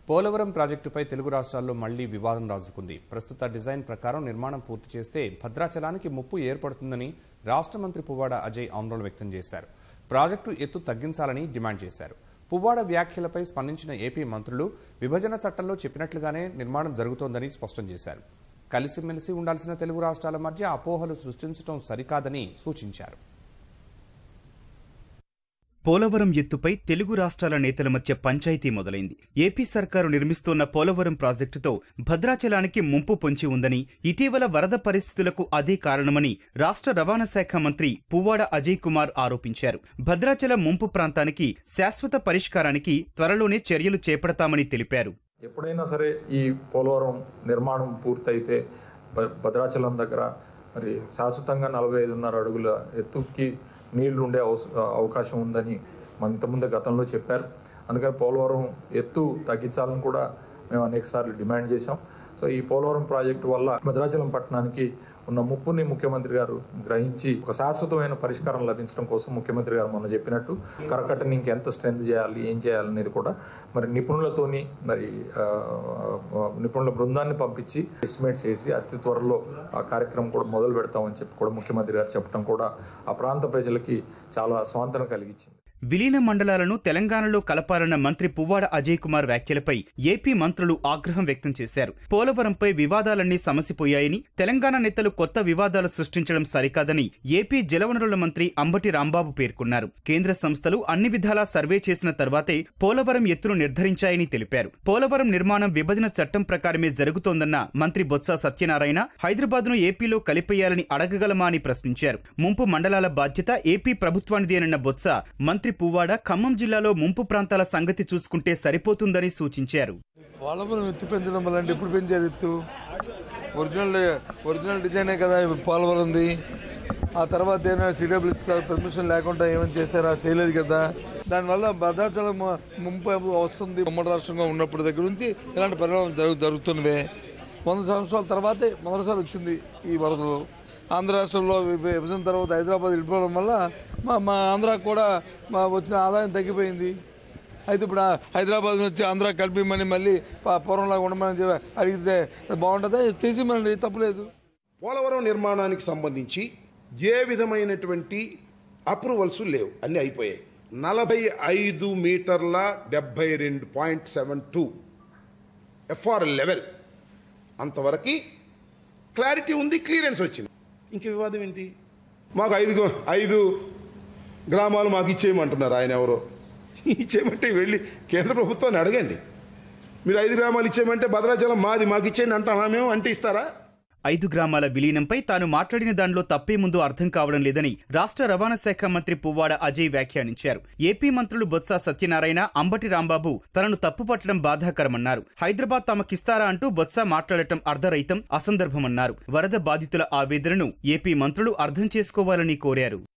పోలవరం ప్రాజెక్టుపై తెలుగు రాష్ట్రాల్లో మళ్లీ వివాదం రాజుకుంది ప్రస్తుత డిజైన్ ప్రకారం నిర్మాణం పూర్తి చేస్తే భద్రాచలానికి ముప్పు ఏర్పడుతుందని రాష్ట్ర మంత్రి పువ్వాడ అజయ్ ఆందోళన వ్యక్తం చేశారు ప్రాజెక్టు ఎత్తు తగ్గించాలని డిమాండ్ చేశారు పువ్వాడ వ్యాఖ్యలపై స్పందించిన ఏపీ మంత్రులు విభజన చట్టంలో చెప్పినట్లుగానే నిర్మాణం జరుగుతోందని స్పష్టం చేశారు కలిసిమెలిసి ఉండాల్సిన తెలుగు రాష్ట్రాల మధ్య అపోహలు సృష్టించడం సరికాదని సూచించారు పోలవరం ఎత్తుపై తెలుగు రాష్ట్రాల నేతల మధ్య పంచాయతీ మొదలైంది ఏపీ సర్కారు నిర్మిస్తోన్న పోలవరం ప్రాజెక్టుతో భద్రాచలానికి ముంపు పొంచి ఉందని ఇటీవల వరద పరిస్థితులకు అదే కారణమని రాష్ట్ర రవాణా శాఖ మంత్రి పువ్వాడ అజయ్ కుమార్ ఆరోపించారు భద్రాచలం ముంపు ప్రాంతానికి శాశ్వత పరిష్కారానికి త్వరలోనే చర్యలు చేపడతామని తెలిపారు ఎప్పుడైనా సరే ఈ పోలవరం నిర్మాణం పూర్తయితే భ- భద్రాచలం దగ్గర మరి శాశ్వతంగా నలభై ఐదున్నర అడుగుల ఎత్తుకి నీళ్లు ఉండే అవస- అవకాశం ఉందని మన ఇంతకుముందే గతంలో చెప్పారు అందుకని పోలవరం ఎత్తు తగ్గించాలని కూడా మేము అనేక సార్లు డిమాండ్ చేశాం సో ఈ పోలవరం ప్రాజెక్టు వల్ల భద్రాచలం పట్టణానికి ఉన్న ముప్పుని ముఖ్యమంత్రి గారు గ్రహించి ఒక శాశ్వతమైన పరిష్కారం లభించడం కోసం ముఖ్యమంత్రి గారు మొన్న చెప్పినట్టు కరకట్టని ఇంకెంత స్ట్రెంత్ చేయాలి ఏం చేయాలి అనేది కూడా మరి నిపుణులతోని మరి ఆ, ఆ, నిపుణుల బృందాన్ని పంపించి ఎస్టిమేట్ చేసి అతి త్వరలో ఆ కార్యక్రమం కూడా మొదలు పెడతామని చెప్పి కూడా ముఖ్యమంత్రి గారు చెప్పడం కూడా ఆ ప్రాంత ప్రజలకి చాలా స్వాంతన కలిగించింది విలీన మండలాలను తెలంగాణలో కలపాలన్న మంత్రి పువ్వాడ అజయ్ కుమార్ వ్యాఖ్యలపై ఏపీ మంత్రులు ఆగ్రహం వ్యక్తం చేశారు పోలవరంపై వివాదాలన్నీ సమసిపోయాయని తెలంగాణ నేతలు కొత్త వివాదాలు సృష్టించడం సరికాదని ఏపీ జలవనరుల మంత్రి అంబటి రాంబాబు పేర్కొన్నారు కేంద్ర సంస్థలు అన్ని విధాలా సర్వే చేసిన తర్వాతే పోలవరం ఎత్తును నిర్ధారించాయని తెలిపారు పోలవరం నిర్మాణం విభజన చట్టం ప్రకారమే జరుగుతోందన్న మంత్రి బొత్స సత్యనారాయణ హైదరాబాద్ ను ఏపీలో కలిపేయాలని అడగగలమా అని ప్రశ్నించారు ముంపు మండలాల బాధ్యత ఏపీ ప్రభుత్వానిదేనన్న బొత్స మంత్రి పువ్వాడ ఖమ్మం జిల్లాలో ముంపు ప్రాంతాల సంగతి చూసుకుంటే సరిపోతుందని సూచించారు పోలవరం ఎత్తు పెంచడం వల్ల అంటే ఎప్పుడు పెంచారు ఎత్తు ఒరిజినల్ ఒరిజినల్ డిజైనే కదా పోలవరంది ఆ తర్వాత ఏమైనా సిడబ్ల్యూ పర్మిషన్ లేకుండా ఏమైనా చేశారా చేయలేదు కదా దానివల్ల భద్రాచలం ముంపు వస్తుంది ఉమ్మడి రాష్ట్రంగా ఉన్నప్పటి దగ్గర నుంచి ఇలాంటి పరిణామాలు జరుగు జరుగుతున్నవే వంద సంవత్సరాల తర్వాతే మొదటిసారి వచ్చింది ఈ వరదలు ఆంధ్ర రాష్ట్రంలో విభ- విభజన తర్వాత హైదరాబాద్ వెళ్ళిపోవడం వల్ల మా మా ఆంధ్రాకు కూడా మా వచ్చిన ఆదాయం తగ్గిపోయింది అయితే ఇప్పుడు ఆ హైదరాబాద్ నుంచి ఆంధ్ర కలిపిమని మళ్ళీ పా- పూర్వంలాగా ఉండమని చెప్పి అడిగితే బాగుంటుందా తీసి మన తప్పులేదు పోలవరం నిర్మాణానికి సంబంధించి ఏ విధమైనటువంటి అప్రూవల్స్ లేవు అన్నీ అయిపోయాయి నలభై ఐదు మీటర్ల డెబ్బై రెండు point seven two FR level అంతవరకు క్లారిటీ ఉంది క్లియరెన్స్ వచ్చింది ఇంక వివాదం ఏంటి మాకు ఐదు గో- ఐదు గ్రామాలు మాకు ఇచ్చేయమంటున్నారు ఆయన ఎవరో ఇచ్చేయమంటే వెళ్ళి కేంద్ర ప్రభుత్వాన్ని అడగండి మీరు ఐదు గ్రామాలు ఇచ్చేయమంటే భద్రాచలం మాది మాకు ఇచ్చేయండి అంటామా మేము అంటే ఇస్తారా ఐదు గ్రామాల విలీనంపై తాను మాట్లాడిన దానిలో తప్పే ముందు అర్థం కావడం లేదని రాష్ట్ర రవాణా శాఖ మంత్రి పువ్వాడ అజయ్ వ్యాఖ్యానించారు ఏపీ మంత్రులు బొత్స సత్యనారాయణ అంబటి రాంబాబు తనను తప్పుపట్టడం బాధాకరమన్నారు హైదరాబాద్ తమకిస్తారా అంటూ బొత్స మాట్లాడటం అర్ధరహితం అసందర్భమన్నారు వరద బాధితుల ఆవేదనను ఏపీ మంత్రులు అర్థం చేసుకోవాలని కోరారు